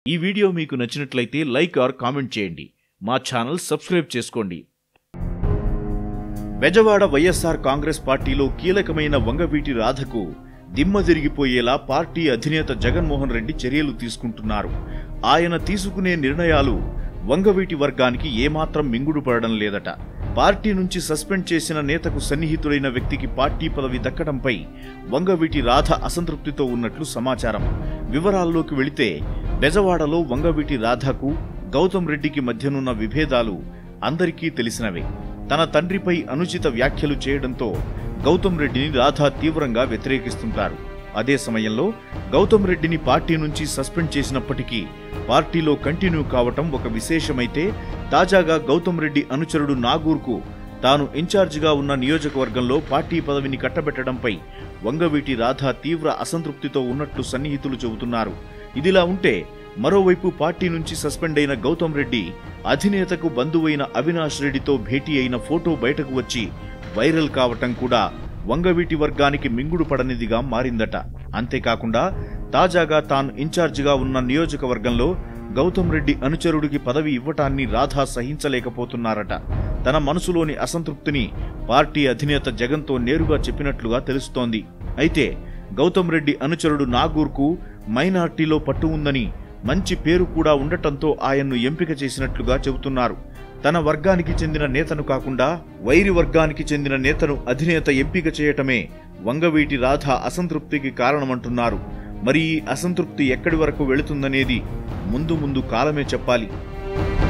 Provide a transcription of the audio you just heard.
ఈ వీడియో మీకు నచ్చినట్లయితే లైక్ ఆర్ కామెంట్ చేయండి మా ఛానల్ సబ్స్క్రైబ్ చేసుకోండి బెజవాడ వైఎస్ఆర్ కాంగ్రెస్ పార్టీలో కీలకమైన వంగవీటి రాధకు దిమ్మ తిరిగిపోయేలా పార్టీ అధినేత జగన్మోహన్ రెడ్డి చర్యలు తీసుకుంటున్నారు ఆయన తీసుకునే నిర్ణయాలు వంగవీటి వర్గానికి ఏమాత్రం మింగుడు పడడం లేదట పార్టీ నుంచి సస్పెండ్ చేసిన నేతకు సన్నిహితుడైన వ్యక్తికి పార్టీ పదవి దక్కడంపై వంగవీటి రాధ అసంతృప్తితో ఉన్నట్లు సమాచారం వివరాల్లోకి వెళితే బెజవాడలో వంగవీటి రాధకు గౌతమ్ రెడ్డికి మధ్యనున్న విభేదాలు అందరికీ తెలిసినవే తన తండ్రిపై అనుచిత వ్యాఖ్యలు చేయడంతో గౌతమ్ రెడ్డిని రాధా తీవ్రంగా వ్యతిరేకిస్తుంటారు అదే సమయంలో గౌతమ్ రెడ్డిని పార్టీ నుంచి సస్పెండ్ చేసినప్పటికీ పార్టీలో కంటిన్యూ కావటం ఒక విశేషమైతే తాజాగా గౌతమ్ రెడ్డి అనుచరుడు నాగూర్కు తాను ఇన్ఛార్జిగా ఉన్న నియోజకవర్గంలో పార్టీ పదవిని కట్టబెట్టడంపై వంగవీటి రాధా తీవ్ర అసంతృప్తితో ఉన్నట్లు సన్నిహితులు చెబుతున్నారు ఇదిలా ఉంటే మరోవైపు పార్టీ నుంచి సస్పెండ్ అయిన గౌతమ్ రెడ్డి అధినేతకు బంధువైన అవినాష్ రెడ్డితో భేటీ అయిన ఫోటో బయటకు వచ్చి వైరల్ కావటం కూడా వంగవీటి వర్గానికి మింగుడు పడనిదిగా మారిందట అంతేకాకుండా తాజాగా తాను ఇన్ఛార్జిగా ఉన్న నియోజకవర్గంలో గౌతమ్ రెడ్డి అనుచరుడికి పదవి ఇవ్వటాన్ని రాధా సహించలేకపోతున్నారట తన మనసులోని అసంతృప్తిని పార్టీ అధినేత జగన్తో నేరుగా చెప్పినట్లుగా తెలుస్తోంది అయితే గౌతమ్ రెడ్డి అనుచరుడు నాగూర్కు మైనార్టీలో పట్టు ఉందని మంచి పేరు కూడా ఉండటంతో ఆయన్ను ఎంపిక చేసినట్లుగా చెబుతున్నారు తన వర్గానికి చెందిన నేతను కాకుండా వైరి వర్గానికి చెందిన నేతను అధినేత ఎంపిక చేయటమే వంగవీటి రాధ అసంతృప్తికి కారణమంటున్నారు మరి ఈ అసంతృప్తి ఎక్కడి వరకు వెళుతుందనేది ముందు ముందు కాలమే చెప్పాలి